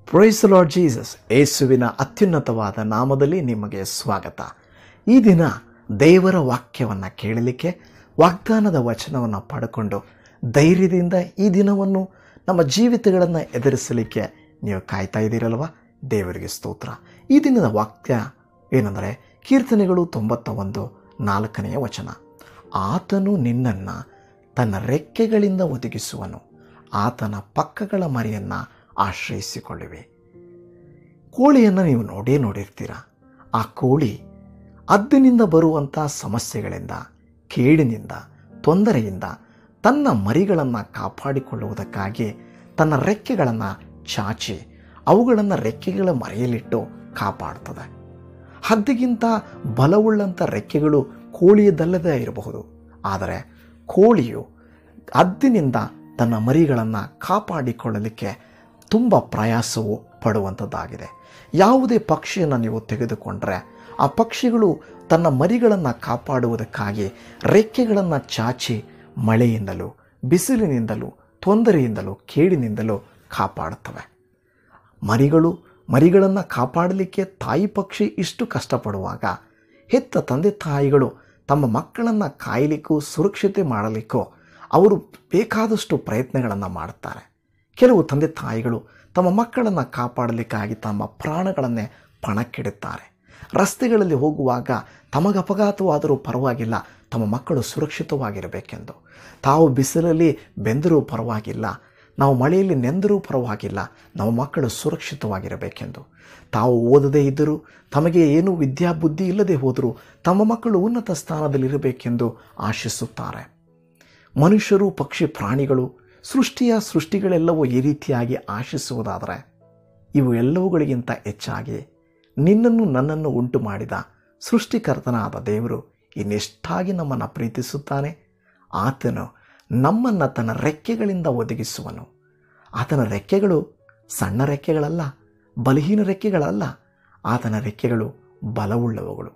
ಪ್ರೊಯ್ಸ್ lord Jesus ಯೇಸುವಿನ ಅತ್ಯುನ್ನತವಾದ ನಾಮದಲ್ಲಿ ನಿಮಗೆ ಸ್ವಾಗತ ಈ ದಿನ ದೇವರ ವಾಕ್ಯವನ್ನು ಕೇಳಲಿಕ್ಕೆ ವಾಗ್ದಾನದ ವಚನವನ್ನು ಪಡ್ಕೊಂಡು ಧೈರ್ಯದಿಂದ ಈ ದಿನವನ್ನು ನಮ್ಮ ಜೀವಿತಗಳನ್ನು ಎದುರಿಸಲಿಕ್ಕೆ ನೀವು ಕಾಯ್ತಾ ಇದ್ದೀರಲ್ವ ದೇವರಿಗೆ ಸ್ತೋತ್ರ ಈ ದಿನದ ವಾಕ್ಯ ಏನೆಂದರೆ ಕೀರ್ತನೆಗಳು ತೊಂಬತ್ತ ಒಂದು ನಾಲ್ಕನೆಯ ವಚನ ಆತನು ನಿನ್ನನ್ನು ತನ್ನ ರೆಕ್ಕೆಗಳಿಂದ ಒದಗಿಸುವನು ಆತನ ಪಕ್ಕಗಳ ಮರಿಯನ್ನು ಆಶ್ರಯಿಸಿಕೊಳ್ಳುವೆ ಕೋಳಿಯನ್ನು ನೀವು ನೋಡೇ ನೋಡಿರ್ತೀರ ಆ ಕೋಳಿ ಅದ್ದಿನಿಂದ ಬರುವಂಥ ಸಮಸ್ಯೆಗಳಿಂದ ಕೇಡಿನಿಂದ ತೊಂದರೆಯಿಂದ ತನ್ನ ಮರಿಗಳನ್ನು ಕಾಪಾಡಿಕೊಳ್ಳುವುದಕ್ಕಾಗಿ ತನ್ನ ರೆಕ್ಕೆಗಳನ್ನು ಚಾಚಿ ಅವುಗಳನ್ನು ರೆಕ್ಕೆಗಳ ಮರೆಯಲಿಟ್ಟು ಕಾಪಾಡ್ತದೆ ಹದ್ದಿಗಿಂತ ಬಲವುಳ್ಳಂಥ ರೆಕ್ಕೆಗಳು ಕೋಳಿಯದಲ್ಲದೇ ಇರಬಹುದು ಆದರೆ ಕೋಳಿಯು ಹದ್ದಿನಿಂದ ತನ್ನ ಮರಿಗಳನ್ನು ಕಾಪಾಡಿಕೊಳ್ಳಲಿಕ್ಕೆ ತುಂಬ ಪ್ರಯಾಸವು ಪಡುವಂಥದ್ದಾಗಿದೆ ಯಾವುದೇ ಪಕ್ಷಿಯನ್ನು ನೀವು ತೆಗೆದುಕೊಂಡರೆ ಆ ಪಕ್ಷಿಗಳು ತನ್ನ ಮರಿಗಳನ್ನು ಕಾಪಾಡುವುದಕ್ಕಾಗಿ ರೆಕ್ಕೆಗಳನ್ನು ಚಾಚಿ ಮಳೆಯಿಂದಲೂ ಬಿಸಿಲಿನಿಂದಲೂ ತೊಂದರೆಯಿಂದಲೂ ಕೇಡಿನಿಂದಲೂ ಕಾಪಾಡುತ್ತವೆ ಮರಿಗಳು ಮರಿಗಳನ್ನು ಕಾಪಾಡಲಿಕ್ಕೆ ತಾಯಿ ಪಕ್ಷಿ ಇಷ್ಟು ಕಷ್ಟಪಡುವಾಗ ಹೆತ್ತ ತಂದೆ ತಾಯಿಗಳು ತಮ್ಮ ಮಕ್ಕಳನ್ನು ಕಾಯಲಿಕ್ಕೂ ಸುರಕ್ಷತೆ ಮಾಡಲಿಕ್ಕೂ ಅವರು ಬೇಕಾದಷ್ಟು ಪ್ರಯತ್ನಗಳನ್ನು ಮಾಡುತ್ತಾರೆ ಕೆಲವು ತಂದೆ ತಾಯಿಗಳು ತಮ್ಮ ಮಕ್ಕಳನ್ನು ಕಾಪಾಡಲಿಕ್ಕಾಗಿ ತಮ್ಮ ಪ್ರಾಣಗಳನ್ನೇ ಪಣಕ್ಕಿಡುತ್ತಾರೆ ರಸ್ತೆಗಳಲ್ಲಿ ಹೋಗುವಾಗ ತಮಗೆ ಅಪಘಾತವಾದರೂ ಪರವಾಗಿಲ್ಲ ತಮ್ಮ ಮಕ್ಕಳು ಸುರಕ್ಷಿತವಾಗಿರಬೇಕೆಂದು ತಾವು ಬಿಸಿಲಲ್ಲಿ ಬೆಂದರೂ ಪರವಾಗಿಲ್ಲ ನಾವು ಮಳೆಯಲ್ಲಿ ನೆಂದರೂ ಪರವಾಗಿಲ್ಲ ನಮ್ಮ ಮಕ್ಕಳು ಸುರಕ್ಷಿತವಾಗಿರಬೇಕೆಂದು ತಾವು ಓದದೇ ಇದ್ದರೂ ತಮಗೆ ಏನೂ ವಿದ್ಯಾಬುದ್ಧಿ ಇಲ್ಲದೆ ಹೋದರೂ ತಮ್ಮ ಮಕ್ಕಳು ಉನ್ನತ ಸ್ಥಾನದಲ್ಲಿರಬೇಕೆಂದು ಆಶಿಸುತ್ತಾರೆ ಮನುಷ್ಯರು ಪಕ್ಷಿ ಪ್ರಾಣಿಗಳು ಸೃಷ್ಟಿಯ ಸೃಷ್ಟಿಗಳೆಲ್ಲವೂ ಈ ರೀತಿಯಾಗಿ ಆಶಿಸುವುದಾದರೆ ಇವು ಎಲ್ಲವುಗಳಿಗಿಂತ ಹೆಚ್ಚಾಗಿ ನಿನ್ನನ್ನು ನನ್ನನ್ನು ಉಂಟು ಮಾಡಿದ ಸೃಷ್ಟಿಕರ್ತನಾದ ದೇವರು ಇನ್ನೆಷ್ಟಾಗಿ ನಮ್ಮನ್ನು ಪ್ರೀತಿಸುತ್ತಾನೆ ಆತನು ನಮ್ಮನ್ನು ತನ್ನ ರೆಕ್ಕೆಗಳಿಂದ ಒದಗಿಸುವನು ಆತನ ರೆಕ್ಕೆಗಳು ಸಣ್ಣ ರೆಕ್ಕೆಗಳಲ್ಲ ಬಲಹೀನ ರೆಕ್ಕೆಗಳಲ್ಲ ಆತನ ರೆಕ್ಕೆಗಳು ಬಲವುಳ್ಳವುಗಳು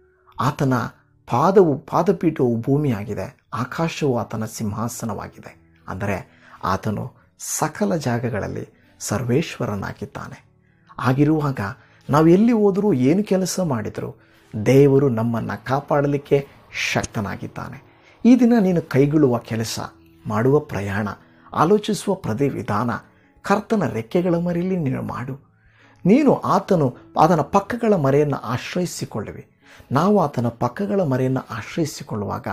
ಆತನ ಪಾದವು ಪಾದಪೀಠವು ಭೂಮಿಯಾಗಿದೆ ಆಕಾಶವು ಆತನ ಸಿಂಹಾಸನವಾಗಿದೆ ಅಂದರೆ ಆತನು ಸಕಲ ಜಾಗಗಳಲ್ಲಿ ಸರ್ವೇಶ್ವರನಾಗಿದ್ದಾನೆ ಆಗಿರುವಾಗ ನಾವು ಎಲ್ಲಿ ಹೋದರೂ ಏನು ಕೆಲಸ ಮಾಡಿದರೂ ದೇವರು ನಮ್ಮನ್ನು ಕಾಪಾಡಲಿಕ್ಕೆ ಶಕ್ತನಾಗಿದ್ದಾನೆ ಈ ದಿನ ನೀನು ಕೈಗೊಳ್ಳುವ ಕೆಲಸ ಮಾಡುವ ಪ್ರಯಾಣ ಆಲೋಚಿಸುವ ಪ್ರತಿ ವಿಧಾನ ಕರ್ತನ ರೆಕ್ಕೆಗಳ ಮರೆಯಲ್ಲಿ ನೀನು ಮಾಡು ನೀನು ಆತನು ಆತನ ಪಕ್ಕಗಳ ಮರೆಯನ್ನು ಆಶ್ರಯಿಸಿಕೊಳ್ಳುವಿ ನಾವು ಆತನ ಪಕ್ಕಗಳ ಮರೆಯನ್ನು ಆಶ್ರಯಿಸಿಕೊಳ್ಳುವಾಗ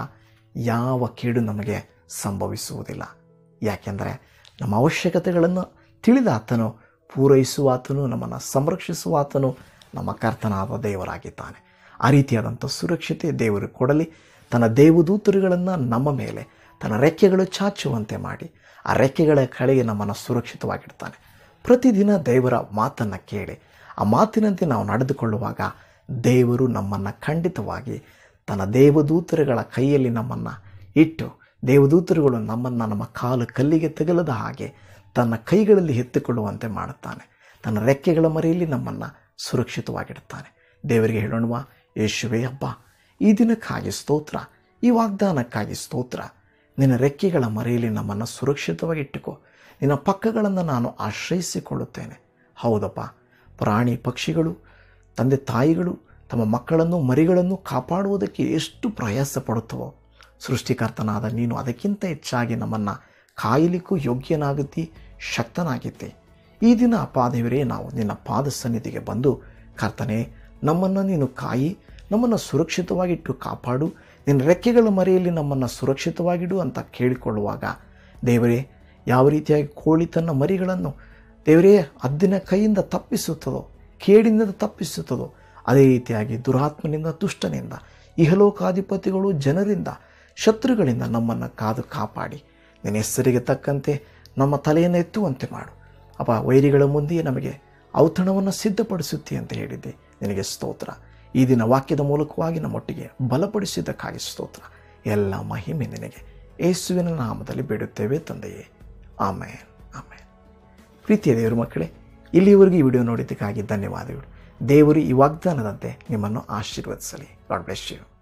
ಯಾವ ಕೇಡು ನಮಗೆ ಸಂಭವಿಸುವುದಿಲ್ಲ ಯಾಕೆಂದರೆ ನಮ್ಮ ಅವಶ್ಯಕತೆಗಳನ್ನು ತಿಳಿದ ಆತನು ಪೂರೈಸುವ ಆತನು ನಮ್ಮನ್ನು ಸಂರಕ್ಷಿಸುವ ಆತನು ನಮ್ಮ ಕರ್ತನಾದ ದೇವರಾಗಿದ್ದಾನೆ ಆ ರೀತಿಯಾದಂಥ ಸುರಕ್ಷತೆ ದೇವರು ಕೊಡಲಿ ತನ್ನ ದೇವದೂತರುಗಳನ್ನು ನಮ್ಮ ಮೇಲೆ ತನ್ನ ರೆಕ್ಕೆಗಳು ಚಾಚುವಂತೆ ಮಾಡಿ ಆ ರೆಕ್ಕೆಗಳ ಕೆಳಗೆ ನಮ್ಮನ್ನು ಸುರಕ್ಷಿತವಾಗಿಡ್ತಾನೆ ಪ್ರತಿದಿನ ದೇವರ ಮಾತನ್ನು ಕೇಳಿ ಆ ಮಾತಿನಂತೆ ನಾವು ನಡೆದುಕೊಳ್ಳುವಾಗ ದೇವರು ನಮ್ಮನ್ನು ಖಂಡಿತವಾಗಿ ತನ್ನ ದೇವದೂತರುಗಳ ಕೈಯಲ್ಲಿ ನಮ್ಮನ್ನು ಇಟ್ಟು ದೇವದೂತರುಗಳು ನಮ್ಮನ್ನು ನಮ್ಮ ಕಾಲು ಕಲ್ಲಿಗೆ ತಗಲದ ಹಾಗೆ ತನ್ನ ಕೈಗಳಲ್ಲಿ ಎತ್ತಿಕೊಳ್ಳುವಂತೆ ಮಾಡುತ್ತಾನೆ ತನ್ನ ರೆಕ್ಕೆಗಳ ಮರೆಯಲ್ಲಿ ನಮ್ಮನ್ನು ಸುರಕ್ಷಿತವಾಗಿಡುತ್ತಾನೆ ದೇವರಿಗೆ ಹೇಳೋಣವಾ ಯೇಸುವೆ ಹಬ್ಬ ಈ ದಿನಕ್ಕಾಗಿ ಸ್ತೋತ್ರ ಈ ವಾಗ್ದಾನಕ್ಕಾಗಿ ಸ್ತೋತ್ರ ನಿನ್ನ ರೆಕ್ಕೆಗಳ ಮರೆಯಲ್ಲಿ ನಮ್ಮನ್ನು ಸುರಕ್ಷಿತವಾಗಿ ಇಟ್ಟುಕೋ ನಿನ್ನ ಪಕ್ಕಗಳನ್ನು ನಾನು ಆಶ್ರಯಿಸಿಕೊಳ್ಳುತ್ತೇನೆ ಹೌದಪ್ಪ ಪ್ರಾಣಿ ಪಕ್ಷಿಗಳು ತಂದೆ ತಾಯಿಗಳು ತಮ್ಮ ಮಕ್ಕಳನ್ನು ಮರಿಗಳನ್ನು ಕಾಪಾಡುವುದಕ್ಕೆ ಎಷ್ಟು ಪ್ರಯಾಸ ಪಡುತ್ತವೋ ಸೃಷ್ಟಿಕರ್ತನಾದ ನೀನು ಅದಕ್ಕಿಂತ ಹೆಚ್ಚಾಗಿ ನಮ್ಮನ್ನು ಕಾಯಲಿಕ್ಕೂ ಯೋಗ್ಯನಾಗುತ್ತಿ ಶಕ್ತನಾಗಿದ್ದೆ ಈ ದಿನ ಅಪಾದೇವರೇ ನಾವು ನಿನ್ನ ಪಾದ ಸನ್ನಿಧಿಗೆ ಬಂದು ಕರ್ತನೆ ನಮ್ಮನ್ನು ನೀನು ಕಾಯಿ ನಮ್ಮನ್ನು ಸುರಕ್ಷಿತವಾಗಿಟ್ಟು ಕಾಪಾಡು ನಿನ್ನ ರೆಕ್ಕೆಗಳ ಮರೆಯಲ್ಲಿ ನಮ್ಮನ್ನು ಸುರಕ್ಷಿತವಾಗಿಡು ಅಂತ ಕೇಳಿಕೊಳ್ಳುವಾಗ ದೇವರೇ ಯಾವ ರೀತಿಯಾಗಿ ಕೋಳಿ ತನ್ನ ಮರಿಗಳನ್ನು ದೇವರೇ ಹದ್ದಿನ ಕೈಯಿಂದ ತಪ್ಪಿಸುತ್ತದೋ ಕೇಡಿನಿಂದ ತಪ್ಪಿಸುತ್ತದೋ ಅದೇ ರೀತಿಯಾಗಿ ದುರಾತ್ಮನಿಂದ ದುಷ್ಟನಿಂದ ಇಹಲೋಕಾಧಿಪತಿಗಳು ಜನರಿಂದ ಶತ್ರುಗಳಿಂದ ನಮ್ಮನ್ನು ಕಾದು ಕಾಪಾಡಿ ನಿನ್ನ ಹೆಸರಿಗೆ ತಕ್ಕಂತೆ ನಮ್ಮ ತಲೆಯನ್ನು ಎತ್ತುವಂತೆ ಮಾಡು ಅಪ್ಪ ವೈರಿಗಳ ಮುಂದೆಯೇ ನಮಗೆ ಔತಣವನ್ನು ಸಿದ್ಧಪಡಿಸುತ್ತಿ ಅಂತ ಹೇಳಿದ್ದೆ ನಿನಗೆ ಸ್ತೋತ್ರ ಈ ದಿನ ವಾಕ್ಯದ ಮೂಲಕವಾಗಿ ನಮ್ಮೊಟ್ಟಿಗೆ ಬಲಪಡಿಸಿದ್ದಕ್ಕಾಗಿ ಸ್ತೋತ್ರ ಎಲ್ಲ ಮಹಿಮೆ ನಿನಗೆ ಯೇಸುವಿನ ನಾಮದಲ್ಲಿ ಬೇಡುತ್ತೇವೆ ತಂದೆಯೇ ಆಮೇನ್ ಆಮೇನ್ ಪ್ರೀತಿಯ ದೇವರು ಮಕ್ಕಳೇ ಇಲ್ಲಿವರೆಗೂ ಈ ವಿಡಿಯೋ ನೋಡಿದ್ದಕ್ಕಾಗಿ ಧನ್ಯವಾದಗಳು ದೇವರು ಈ ವಾಗ್ದಾನದಂತೆ ನಿಮ್ಮನ್ನು ಆಶೀರ್ವದಿಸಲಿ ಗಾಡ್ ಬ್ಲೆಸ್ ಯು